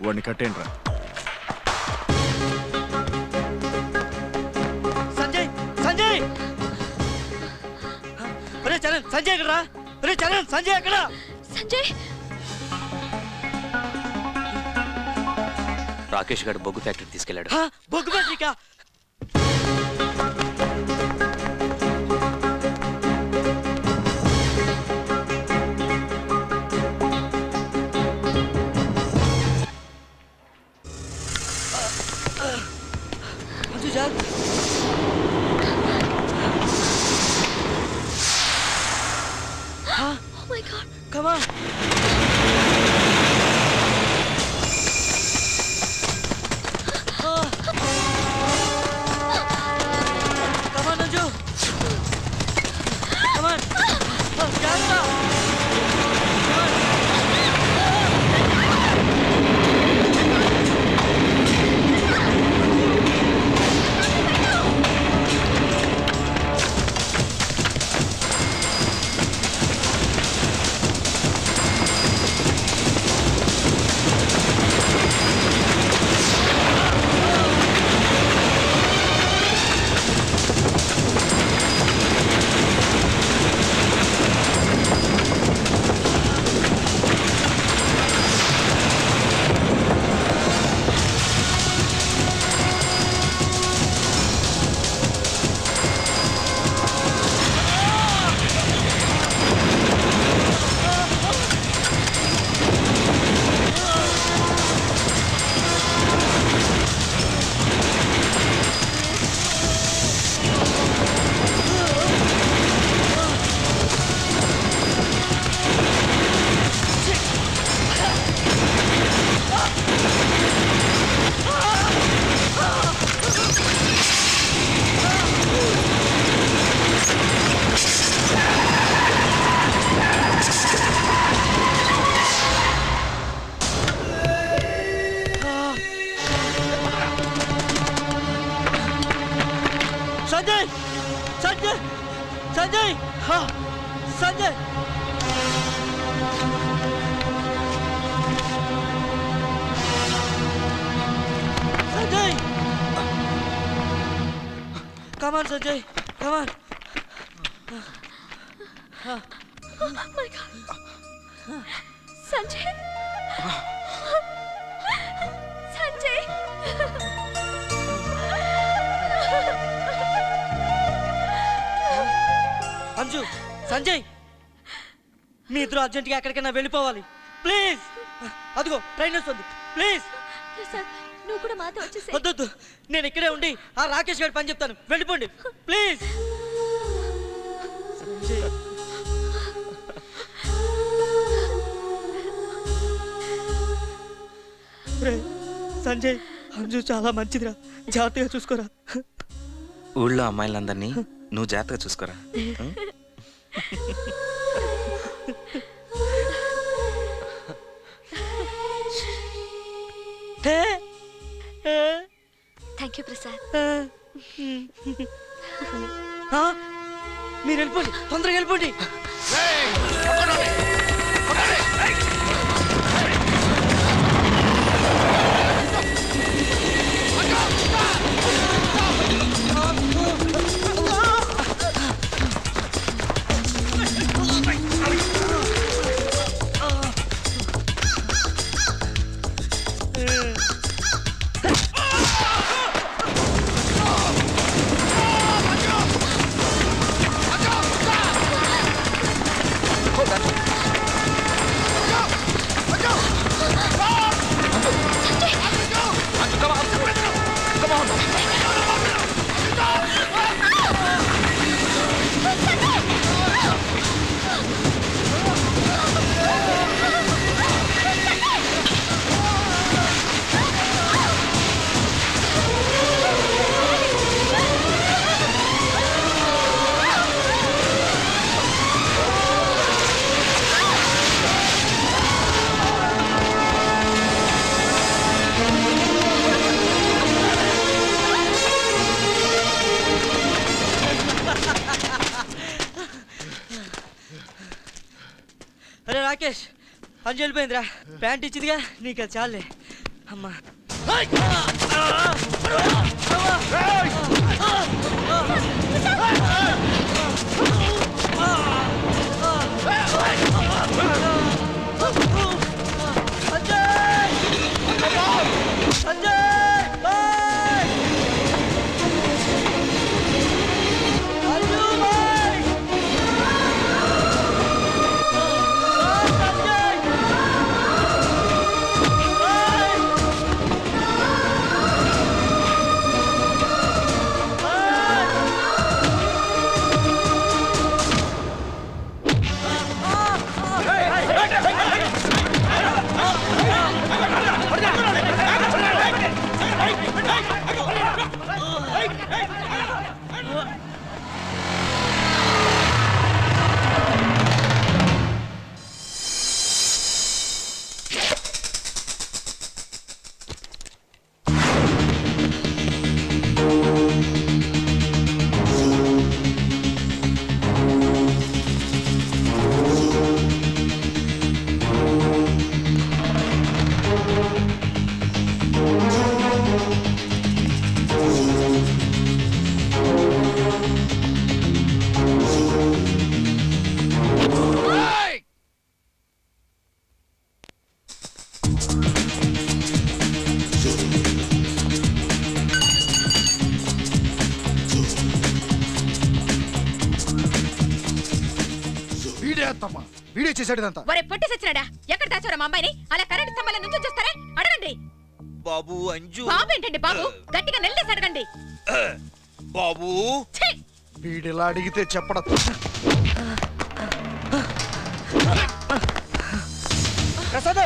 వాడిని కట్టేయండి రా సంజయ్ సంజయ్ ఒరే చరణ్ సంజయ్ ఎక్కడ రా ఒరే చరణ్ సంజయ్ ఎక్కడ సంజయ్ రాకేష్ గారు బొగ్గు ఫ్యాక్టరీ తీసుకెళ్లాడు హా, బొగ్గు పత్రిక మంజు జాగ్ Oh my god. Come on. Come on, Anju. Come on. Oh, జాగ్రత్త. సంజయ్ సంజయ్ సంజయ్ హా, సంజయ్ సంజయ్ కమాన్ సంజయ్ కమాన్ Oh my god. Sanjay Sanjay Anju Sanjay మీ ఇద్దరు అర్జెంటుగా ఎక్కడికైనా వెళ్ళిపోవాలి ప్లీజ్ అదిగో ట్రైన్ వస్తుంది ప్లీజ్ ప్రసాద్ నువ్వు కూడా మాతో వచ్చేసే వద్దొద్దు నేను ఇక్కడే ఉండి ఆ రాకేష్ గారి పని చెప్తాను వెళ్ళిపోండి ప్లీజ్ సంజయ్ ఒరేయ్, సంజయ్ అంజు చాలా మంచిదిరా జాగ్రత్తగా చూసుకోరా ఊళ్ళో అమ్మాయిలందరినీ నువ్వు జాగ్రత్తగా చూసుకోరా ఉం? Hey hey thank you Prasad ఆ? మీరు వెళ్ళిపోండి తొందరగా వెళ్ళిపోండి అరే రాకేష్ అంజు వెళ్ళిపోయిందిరా ప్యాంట్ ఇచ్చిందిగా నీకు అది చాలే అమ్మా వీడే అత్తమ్మ వీడే చేశాడు ఇదంతా ఒరే పొట్టి సచ్చినాడా ఎక్కడ దాచారా మా అమ్మాయిని అలా కరెంట్ స్తంభాల నుంచి చూస్తారే అడగండి బాబు అంజు బాబు ఏంటండి బాబు గట్టిగా నెల్లేసి అడగండి బాబు ఛీ! వీడిలా అడిగితే చెప్పడం ప్రసాద్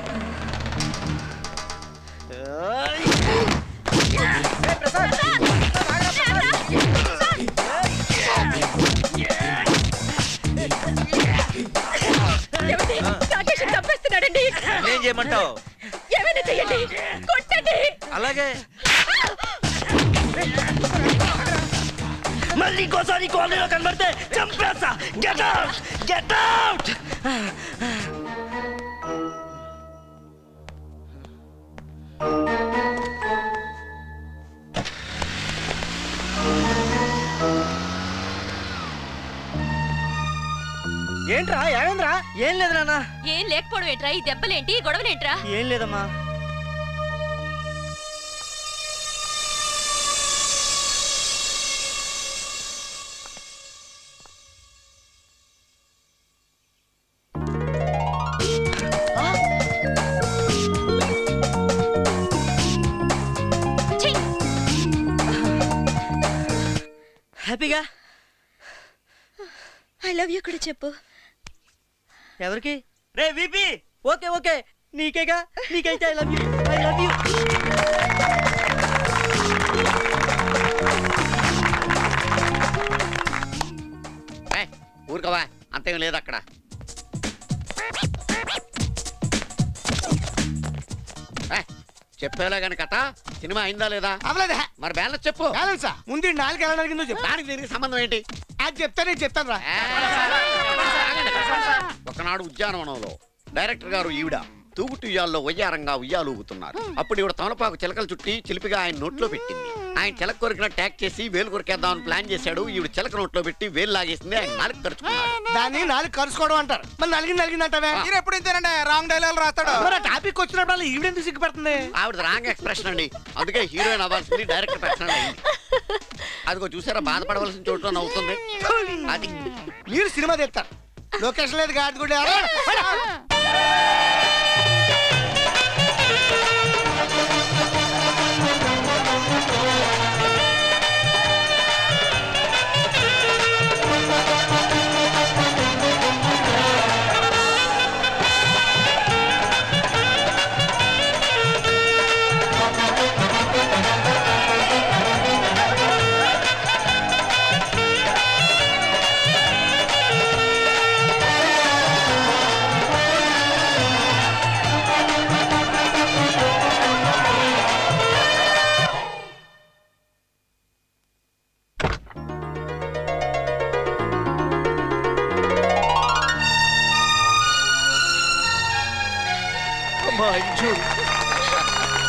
ఏమండి? రాకేష్ చంపేస్తున్నాడండి ఏం చేయమంటావు ఏమైనా చెయ్యండి కొట్టండి అలాగే మళ్ళీ ఇంకోసారి కాలనీలో కనబడితే చంపేస్తా గెట్ అవుట్ గెట్ అవుట్ ఏంట్రా ఏమైందిరా ఏం లేదు నాన్న ఏం లేకపోవడం ఏంట్రా ఈ దెబ్బలేంటి ఈ గొడవలేంట్రా ఏం లేదమ్మా ఛీ! హ్యాపీగా ఐ లవ్ యూ కూడా చెప్పు ఎవరికి రే విపి ఓకే ఓకే నీకేగా నీకైతే I love you I love you ఊరుకోవా అంతేం లేదు అక్కడ ఏయ్, చెప్పేలా గాని కథ సినిమా అయిందా లేదా అవలేదా మరి బ్యాలెన్స్ చెప్పు బ్యాలెన్సా ముందు నాలుగు ఎలా అడిగిందో చెప్పు దానికి దీనికి సంబంధం ఏంటి అది చెప్తా నేను చెప్తాను రా ఏ, ఒకనాడు ఉద్యానవనంలో డైరెక్టర్ గారు ఈవిడ తూగుటు ఉయ్యాల్లో వయ్యారంగా ఉయ్యాలూగుతున్నారు అప్పుడు ఈవిడ తమలపాకు చిలకలు చుట్టి చిలిపిగా ఆయన నోట్లో పెట్టింది ఆయన చిలక కొరికిన ట్యాక్ చేసి వేలు కొరికేద్దామని ప్లాన్ చేశాడు ఈవిడ చిలక నోట్లో పెట్టి వేలు లాగేసింది ఆయన నాలుగు ఖర్చుకున్నాడు దాన్ని నాలుగు కలుసుకోవడం అంటారు మరి నలిగింది నలిగింది అంటావే మీరు ఎప్పుడు ఇంతేనండి రాంగ్ డైలాగ్ రాస్తాడు మరి ఆ టాపిక్ వచ్చినప్పుడు ఈవిడెందుకు సిగ్గుపడుతుంది ఆవిడ రాంగ్ ఎక్స్ప్రెషన్ అండి అందుకే హీరోయిన్ అవ్వాల్సింది డైరెక్టర్ పర్సనల్ అయింది అదిగో చూసారా బాధపడవలసిన చోటు నవ్వుతుంది అది మీరు సినిమా తెస్తారు లొకేషన్ లేదు కాదు కూడా అమ్మా అంజు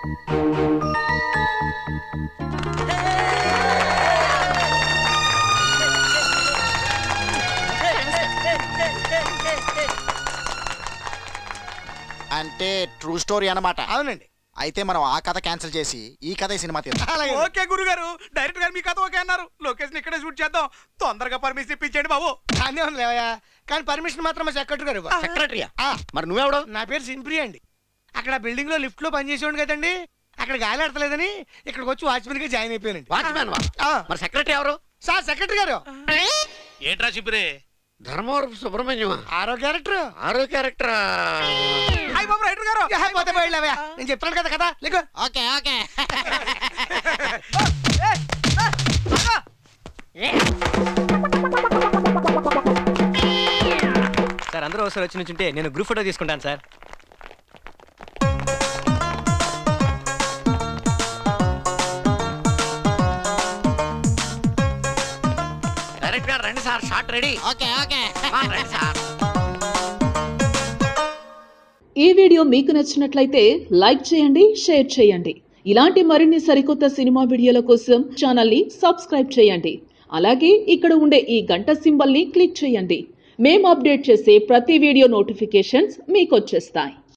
అంటే ట్రూ స్టోరీ అన్నమాట అవునండి అయితే మనం ఆ కథ క్యాన్సిల్ చేసి ఈ కథ ఈ సినిమా తీద్దాం అలాగే ఓకే గురుగారు డైరెక్టర్ గారు మీ కథ ఓకే అన్నారు లొకేషన్ ఇక్కడే షూట్ చేద్దాం తొందరగా పర్మిషన్ ఇప్పించండి బాబు కానీ ఉంది లేవయ్యా కానీ పర్మిషన్ మాత్రం మా సెక్రటరీ గారు ఇవ్వాలి. సెక్రటరీయా ఆ, మరి నువ్వెవడో నా పేరు సింప్రి అండి అక్కడ బిల్డింగ్ లో లిఫ్ట్ లో పనిచేసేవాడు కదండి అక్కడ గాలి ఆడతలేదని ఇక్కడికి వచ్చి వాచ్మెన్ గా జాయిన్ అయిపోయానండి వాచ్మ్యాన్ వా ఆ, మరి సెక్రటరీ ఎవరు సార్ సెక్రటరీ గారు ఏంట్రా చిపిరే ధర్మవరపు సుబ్రహ్మణ్యం ఆరో క్యారెక్టర్ ఆరో క్యారెక్టర్ అయ్యి బాబు రైటర్ గారు పోతే పోయిలేవయ్యా నేను చెప్తాను కదా కదా లేకో ఓకే ఓకే సార్ అందరూ ఒకసారి వచ్చి నుంచుంటే నేను గ్రూప్ ఫోటో తీసుకుంటాను సార్ డైరెక్టర్ గారు రండి sir shot ready okay okay రండి సార్ ఈ వీడియో మీకు నచ్చినట్లయితే లైక్ చేయండి షేర్ చేయండి ఇలాంటి మరిన్ని సరికొత్త సినిమా వీడియోల కోసం ఛానల్ని సబ్స్క్రైబ్ చేయండి అలాగే ఇక్కడ ఉండే ఈ గంట సింబల్ని క్లిక్ చేయండి మేము అప్డేట్ చేసే ప్రతి వీడియో నోటిఫికేషన్స్ మీకు వచ్చేస్తాయి